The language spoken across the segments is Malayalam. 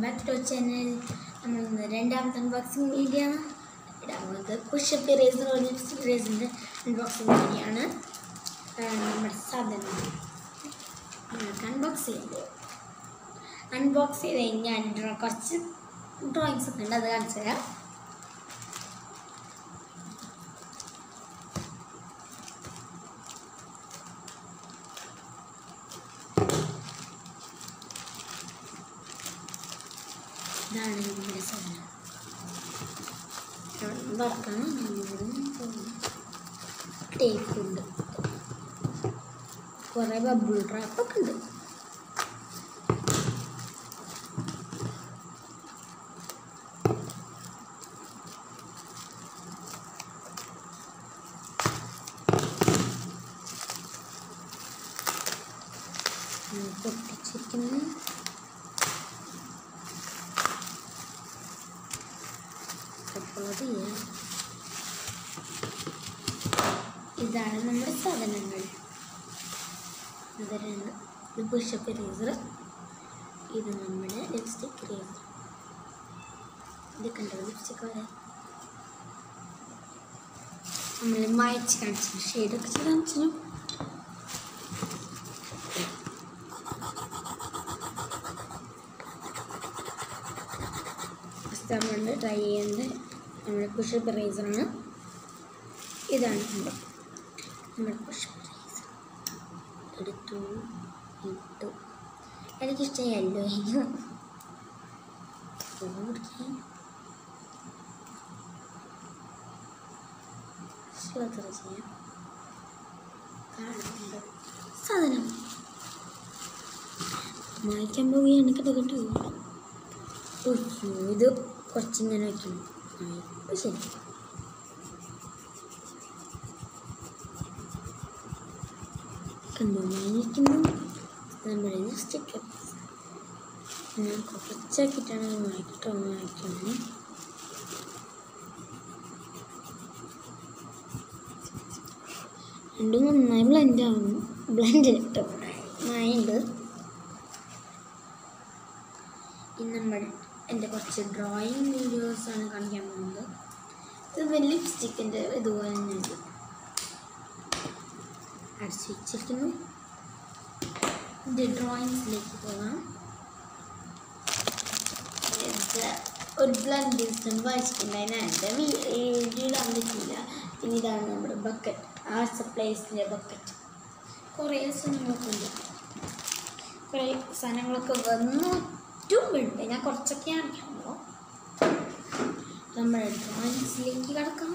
ബാക്ക് ടു ചാനൽ നമ്മൾ ഇന്ന് രണ്ടാമത്തെ അൺബോക്സിങ് വീഡിയോ ആണ് ഇടാൻ പോകുന്നത് പുഷപ്പ് ഇറേസർ ലിപ്സ്റ്റിക് ഇറേസറിൻ്റെ അൺബോക്സിങ് വീഡിയോ ആണ് ആ, നമ്മുടെ സാധനം നിങ്ങൾക്ക് അൺബോക്സ് ചെയ്യുന്നത് അൺബോക്സ് ചെയ്ത് കഴിഞ്ഞാൽ ഞാൻ കുറച്ച് ഡ്രോയിങ്സ് ഒക്കെ ഉണ്ട് അത് കാണിച്ചു തരാം ഇതാണ് നമ്മുടെ സാധനം വറക്കണം ടേപ്പ് ഉണ്ട് കുറേ ബബിൾ ട്രാപ്പൊക്കെ ഉണ്ട് ഉം, പൊട്ടിച്ചിരിക്കുന്നു അപ്പോൾ അത് ചെയ്യാം. ഇതാണ് നമ്മുടെ സാധനങ്ങൾ ഇത് രണ്ട് ഇത് പുഷപ്പ് ഇറേസർ ഇത് നമ്മുടെ ലിപ്സ്റ്റിക് ഇറേസർ ഇത് കണ്ടോ ലിപ്സ്റ്റിക് വരെ നമ്മൾ മായച്ച് കാണിച്ചു ഷെയ്ഡൊക്കെ ചെയ്ത് കാണിച്ചു ഫസ്റ്റ് നമ്മൾ ട്രൈ ചെയ്യുന്നത് നമ്മുടെ പുഷപ്പ് ഇറേസറാണ് ഇതാണ് നമ്മുടെ നമ്മുടെ പുഷപ്പ് ഇറേസർ എടുത്തു ഇട്ടു എനിക്കിഷ്ടം യെല്ലോ ആയിരുന്നു ഓടിക്കാൻ ശ്ലോത്ര ചെയ്യാം കാണുന്നുണ്ട് സാധനം മായ്ക്കാൻ പോവുകയാണ് കേട്ടോ കേട്ടോ ഉയ്യോ, ഇത് കുറച്ചിങ്ങനെ വയ്ക്കണം ആ, ഇപ്പൊ ശരി കണ്ടു വാങ്ങിക്കുന്നു നമ്മുടെ സ്റ്റിക്കർ ഞാൻ കുറച്ചാക്കിയിട്ടാണ് വായിക്കട്ടോ വായിക്കുന്നത് രണ്ടും നന്നായി ബ്ലെൻഡ് ആവുന്നു ബ്ലെൻഡ് കിട്ടും മായുണ്ട് ഇന്ന് നമ്മൾ എൻ്റെ കുറച്ച് ഡ്രോയിങ് വീഡിയോസാണ് കാണിക്കാൻ പോകുന്നത് ഇത് ലിപ്സ്റ്റിക്കിൻ്റെ ഇതുപോലെ തന്നെ ഉണ്ട് അടിച്ച് വെച്ചിരിക്കുന്നു ഇത് ഡ്രോയിങ്സിലേക്ക് പോകാം ഇത് ഒരു ബ്ലഡ് ദിവസം വായിച്ചിട്ടുണ്ടായിരുന്നു എൻ്റെ വീഡിയോ ഇടാൻ പറ്റില്ല പിന്നെ ഇതാണ് നമ്മുടെ ബക്കറ്റ് ആർട്ട് സപ്ലൈസിൻ്റെ ബക്കറ്റ് കുറേ സാധനങ്ങളൊക്കെ ഉണ്ട് കുറേ സാധനങ്ങളൊക്കെ വന്നിട്ടുമുണ്ട് ഞാൻ കുറച്ചൊക്കെ കാണിക്കാമല്ലോ നമ്മുടെ ഡ്രോയിങ്സിലേക്ക് കിടക്കാം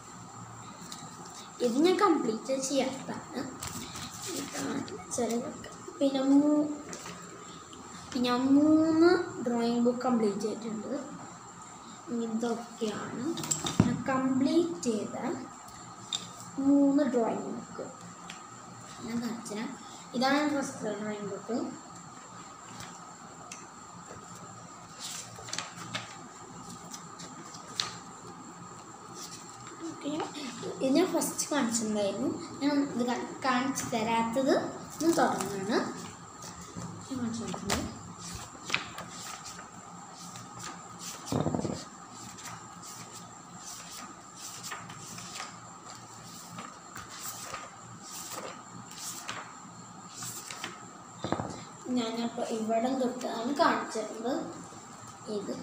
ഇത് ഞാൻ കംപ്ലീറ്റ് ചെയ്യാത്തതാണ് ഇതാണ് ചിലതൊക്കെ പിന്നെ മൂ പിന്നെ മൂന്ന് ഡ്രോയിങ് ബുക്ക് കംപ്ലീറ്റ് ചെയ്തിട്ടുണ്ട് ഇതൊക്കെയാണ് ഞാൻ കംപ്ലീറ്റ് ചെയ്ത മൂന്ന് ഡ്രോയിങ് ബുക്ക് ഞാൻ കാണിച്ചുതരാം ഇതാണ് ഫസ്റ്റ് ഡ്രോയിങ് ബുക്ക് ഓക്കെ ഇത് ഞാൻ ഫസ്റ്റ് കാണിച്ചിട്ടുണ്ടായിരുന്നു ഞാൻ ഇത് കാ- കാണിച്ചു തരാത്തത് ഞാൻ തുടങ്ങാണ് ഞാൻ കാണിച്ചു തരുന്നത് ഞാനപ്പോൾ ഇവിടെ തൊട്ടാണ് കാണിച്ചിരുന്നത് ഇത്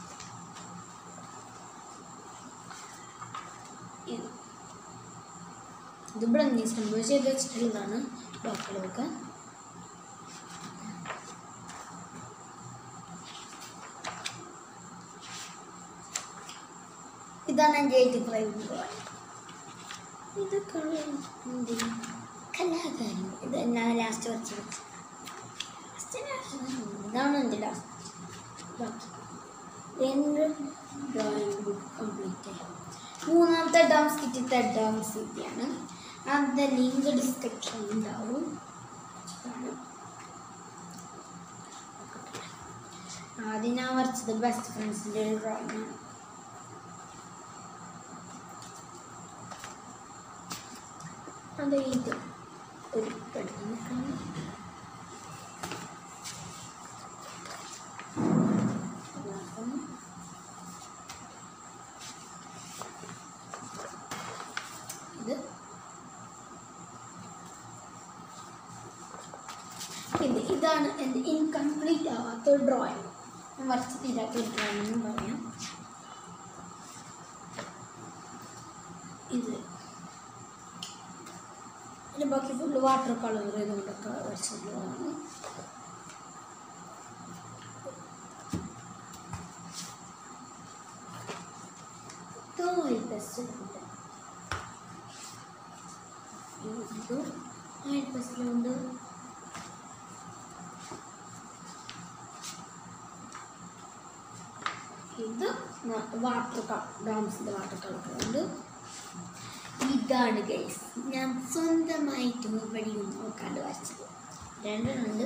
ഇത് ഇത് ബ്ലണ്ടിങ് സംഭവം ചെയ്ത് വെച്ചിട്ടുള്ളതാണ് ഡോക്ടറൊക്കെ ഇതാണ് എൻ്റെ എയ്റ്റി ഫൈവ് ബോയ് ഇത് കളർ കലാകാരൻ ഇത് ഞാൻ ലാസ്റ്റ് വെച്ച് വെച്ചു ലാസ്റ്റ് ഇതാണ് എൻ്റെ ലാസ്റ്റ് രണ്ട് ഡ്രോയിങ് ബുക്ക് കംപ്ലീറ്റ് ആയി മൂന്നാമത്തെ ഡാംസ് കിട്ടി തേർഡ് ഡാംസ് കിട്ടിയാണ് അതിൻ്റെ ലിങ്ക് ഡിസ്ക്രിപ്ഷൻ ഉണ്ടാവും ഇതാണ്. ആദ്യം ഞാൻ വരച്ചത് ബെസ്റ്റ് ഫ്രണ്ട്സിൻ്റെ ഒരു ഡ്രോയിങ് ആണ് അത് ഇത് ഒരു പെട്ടെന്ന് ഇതാണ് എൻ്റെ ഇൻകംപ്ലീറ്റ് ആവാത്ത ഡ്രോയിങ് വരച്ച് തീരാത്ത ഒരു ഡ്രോയിങ് എന്ന് പറയാം ഇത് പിന്നെ ബാക്കി ഫുള്ള് വാട്ടർ കളർ ചെയ്തുകൊണ്ടൊക്കെ വരച്ചിട്ടുള്ളതാണ് ഓയിൽ പെസ്റ്റിലുണ്ട് ഇത് ഓയിൽ പെസ്റ്റിലുണ്ട് ഇത് വാട്ടർ ഡാംസിൻ്റെ വാട്ടർ കളറുണ്ട് ഇതാണ് ഗൈസ് ഞാൻ സ്വന്തമായിട്ട് ഇവിടെയും നോക്കാണ്ട് വരച്ചത് രണ്ടെണ്ണമുണ്ട്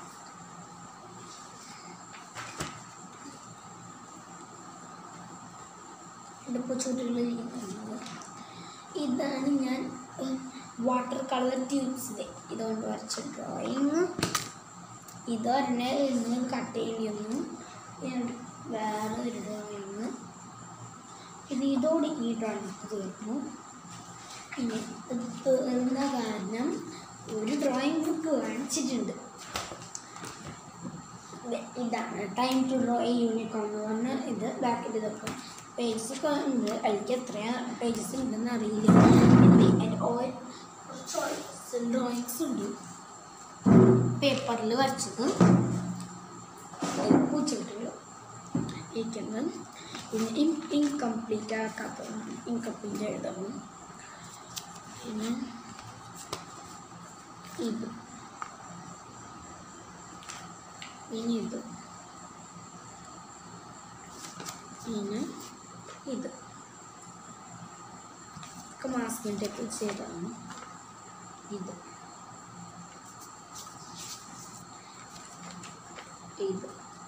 ഇതിപ്പോൾ ചുറ്റുകളിരിക്കുന്നത് ഇതാണ് ഞാൻ വാട്ടർ കളർ ട്യൂബ്സിലെ ഇതുകൊണ്ട് വരച്ച ഡ്രോയിങ് ഇതൊരെണ്ണെ ഇന്ന് കട്ട് ചെയ്യേണ്ടി വന്നു പിന്നെ വേറെ ഒരു ഡ്രോയിങ് ഇത് ഇതോടെ ഈ ഡ്രോയിങ് തീർന്നു പിന്നെ ഇത് തീർന്ന കാരണം ഒരു ഡ്രോയിങ് ബുക്ക് വാങ്ങിച്ചിട്ടുണ്ട് ഇത് ഇതാണ് time to draw a unicorn എന്ന് പറഞ്ഞ ഇത് ബാക്കിൽ ഇതൊക്കെ പേജസ് ഒക്കെ ഉണ്ട് എനിക്ക് എത്രയാ പേജസ് ഉണ്ടെന്ന് അറിയില്ല പിന്നെ എൻ്റെ ഓയിൽ ചോയ്സ് ഡ്രോയിങ്സ് ഉണ്ട് പേപ്പറിൽ വരച്ചത് പൂച്ചക്കുട്ടികൾ ഇരിക്കുന്നത് പിന്നെ ഇൻ ഇൻകംപ്ലീറ്റ് ആക്കാത്തതാണ് ഇൻകംപ്ലീറ്റ് എഴുതണം പിന്നെ ഇത് പിന്നെ ഇത് പിന്നെ ഇത് ഒക്കെ മാസ്കിൻ്റെ ഒക്കെ ചെയ്തതാണ് ഇത് ഇത്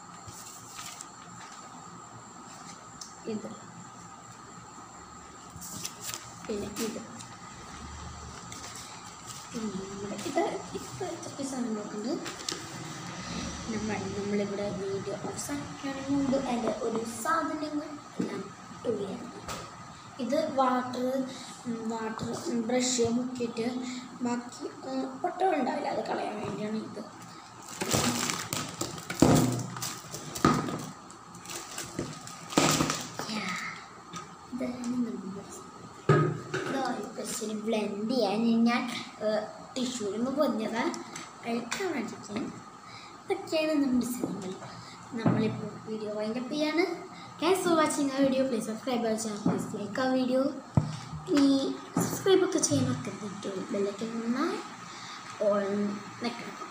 ഇത് പിന്നെ ഇത് പിന്നെ നമ്മുടെ ഇത് ഇത് ഇതൊക്കെ സാധനങ്ങളൊക്കെ ഉണ്ട് നമ്മൾ നമ്മളിവിടെ വീഡിയോ അവസാനിക്കുകയാണെങ്കിൽ മുമ്പ് അതിൻ്റെ ഒരു സാധനങ്ങൾ എല്ലാം ഇടുകയാണ് ഇത് വാട്ടർ വാട്ടർ ബ്രഷ് മുക്കിയിട്ട് ബാക്കി പൊട്ടം ഉണ്ടാവില്ല അത് കളയാൻ വേണ്ടിയാണ് ഇത് Yeah. ഇതാണ് നമ്മുടെ ബസ്സിന് ബ്ലെൻഡ് ചെയ്യാൻ ഞാൻ ടിഷ്യൂരുമ്പോൾ പൊതിഞ്ഞതാണ് അഴുക്കാൻ വേണ്ടിയിട്ട് ഇതൊക്കെയാണ് നമ്മുടെ സിനിമകൾ നമ്മളിപ്പോൾ വീഡിയോ വൈൻഡപ്പ് ചെയ്യാണ് താങ്ക്സ് ഫോർ വാച്ചിങ് ആ video please subscribe our channel please like ആ വീഡിയോ ഇനി സബ്സ്ക്രൈബ് ഒക്കെ ചെയ്യാൻ മറക്കരുത് ബെല്ലൊക്കെ നന്നായി ഓൾ നിൽക്കണം